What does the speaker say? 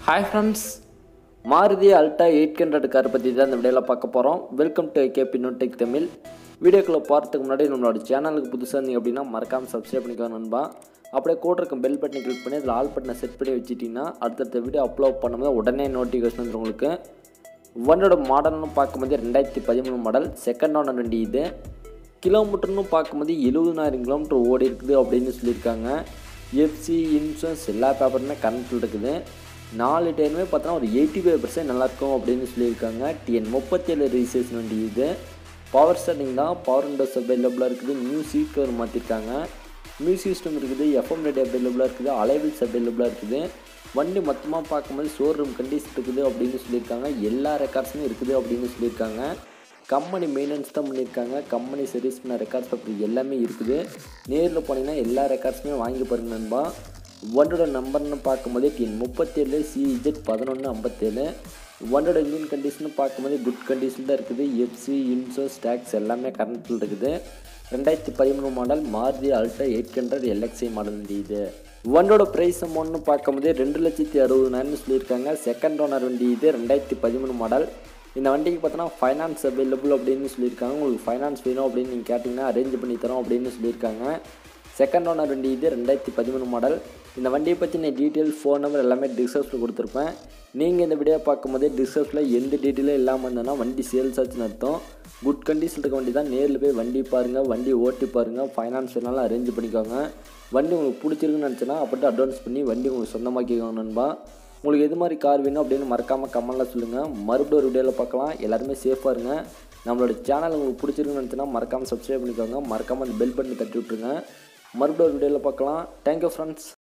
hi friends Maruti Alto eight hundred car பற்றி தான் இந்த வீடியோவில் பார்க்க போகிறோம் welcome to KB tech Tamil வீடியோக்குள்ளே போகிறதுக்கு முன்னாடி நம்மளோட சேனலுக்கு புதுசாக இருந்தீங்க அப்படின்னா மறக்காமல் சப்ஸ்கிரைப் பண்ணிக்கோ நண்பா அப்படியே கூட இருக்க பெல் பட்டனை கிளிக் பண்ணி அதில் ஆல் பட்டனை செட் பண்ணி வச்சுட்டிங்கன்னா அடுத்தடுத்த வீடியோ அப்லோட் பண்ணும்போது உடனே நோட்டிஃபிகேஷன் வந்துடும் உங்களுக்கு வண்டியோட மாடல்னு பார்க்கும்போது ரெண்டாயிரத்தி பதிமூணு மாடல் செகண்ட் ஓனர் வண்டி இது கிலோமீட்டர்னு பார்க்கும்போது எழுபதாயிரம் கிலோமீட்டர் ஓடி இருக்குது அப்படின்னு சொல்லியிருக்காங்க எஃப்சி இன்சூரன்ஸ் எல்லா பேப்பருமே கரண்ட்டில் இருக்குது நாலு டயருமே பார்த்தோன்னா ஒரு எயிட்டி ஃபைவ் பர்சன்ட் நல்லாயிருக்கும் அப்படின்னு சொல்லியிருக்காங்க டிஎன் முப்பத்தேழு ரிஜிஸ்ட்ரேஷன் வண்டி இது பவர் ஸ்டார்டிங் தான் பவர் விண்டோஸ் அவைலபிளாக இருக்குது நியூ சீட் கவர் மாற்றிருக்காங்க மியூசிக் சிஸ்டம் இருக்குது எஃப்எம் ரேடியோ அவைலபிளாக இருக்குது அலைவில்ஸ் அவைலபிளாக இருக்குது வண்டி மொத்தமாக பார்க்கும்போது ஷோரூம் கண்டிஷன் இருக்குது அப்படின்னு சொல்லியிருக்காங்க எல்லா ரெக்கார்ட்ஸுமே இருக்குது அப்படின்னு சொல்லியிருக்காங்க கம்பெனி மெயின்டெனன்ஸ் தான் பண்ணியிருக்காங்க கம்பெனி சர்வீஸ் பண்ண ரெக்கார்ட்ஸ் அப்படி எல்லாமே இருக்குது நேரில் போனீங்கன்னா எல்லா ரெக்கார்ட்ஸுமே வாங்கி பாருங்க நண்பா வண்டோட நம்பர்னு பார்க்கும்போது டிஎன் முப்பத்தேழு சிஇஜெட் பதினொன்று ஐம்பத்தேழு வண்டோட இன்ஜின் கண்டிஷன் பார்க்கும்போது குட் கண்டிஷன் தான் இருக்குது எஃப்சி இன்சூரன்ஸ் டேக்ஸ் எல்லாமே கரண்ட்டில் இருக்குது ரெண்டாயிரத்தி பதிமூணு model Maruti Alto eight hundred LXI model வண்டி இது வண்டோட ப்ரைஸ் அமௌண்ட்னு பார்க்கும்போது ரெண்டு லட்சத்தி அறுபதுனாயிரம்னு சொல்லியிருக்காங்க செகண்ட் ஓனர் வண்டி இது ரெண்டாயிரத்தி பதிமூணு மாடல் இந்த வண்டிக்கு பார்த்தோன்னா ஃபைனான்ஸ் அவைலபிள் அப்படின்னு சொல்லியிருக்காங்க உங்களுக்கு ஃபைனான்ஸ் வேணும் அப்படின்னு நீங்கள் கேட்டிங்கன்னா அரேஞ்ச் பண்ணி தரோம் அப்படின்னு சொல்லியிருக்காங்க செகண்ட் ஓனர் வண்டி இது ரெண்டாயிரத்தி பதிமூணு மாடல் இந்த வண்டியை பற்றின டீட்டெயில் ஃபோன் நம்பர் எல்லாமே டிஸ்கஸில் கொடுத்துருப்பேன் நீங்கள் இந்த வீடியோ பார்க்கும்போதே டிஸ்கஸில் எந்த டீட்டெயிலும் இல்லாமல் இருந்ததுன்னா வண்டி சேல்ஸ் ஆச்சுன்னு அர்த்தம் குட் கண்டிஷன் இருக்க வண்டி தான் நேரில் போய் வண்டி பாருங்கள் வண்டி ஓட்டி பாருங்கள் ஃபைனான்ஸ் வேணாலும் அரேஞ்ச் பண்ணிக்கோங்க வண்டி உங்களுக்கு பிடிச்சிருக்குன்னு நினச்சினா அப்படியே அட்வான்ஸ் பண்ணி வண்டி உங்களுக்கு சொந்தமாக்கிக்கோங்க நண்பா உங்களுக்கு எது மாதிரி கார் வேணும் அப்படின்னு மறக்காமல் கமெண்ட்டில் சொல்லுங்கள் மறுபடியும் ஒரு வீடியோவில் பார்க்கலாம் எல்லாருமே சேஃபாக இருங்க நம்மளோட சேனல் உங்களுக்கு பிடிச்சிருக்குன்னு நினச்சினா மறக்காமல் சப்ஸ்கிரைப் பண்ணிக்கோங்க மறக்காமல் அந்த பெல் பட்டனை தட்டி விட்ருங்க மறுபடியும் ஒரு வீடியோவில் பார்க்கலாம் தேங்க்யூ ஃப்ரெண்ட்ஸ்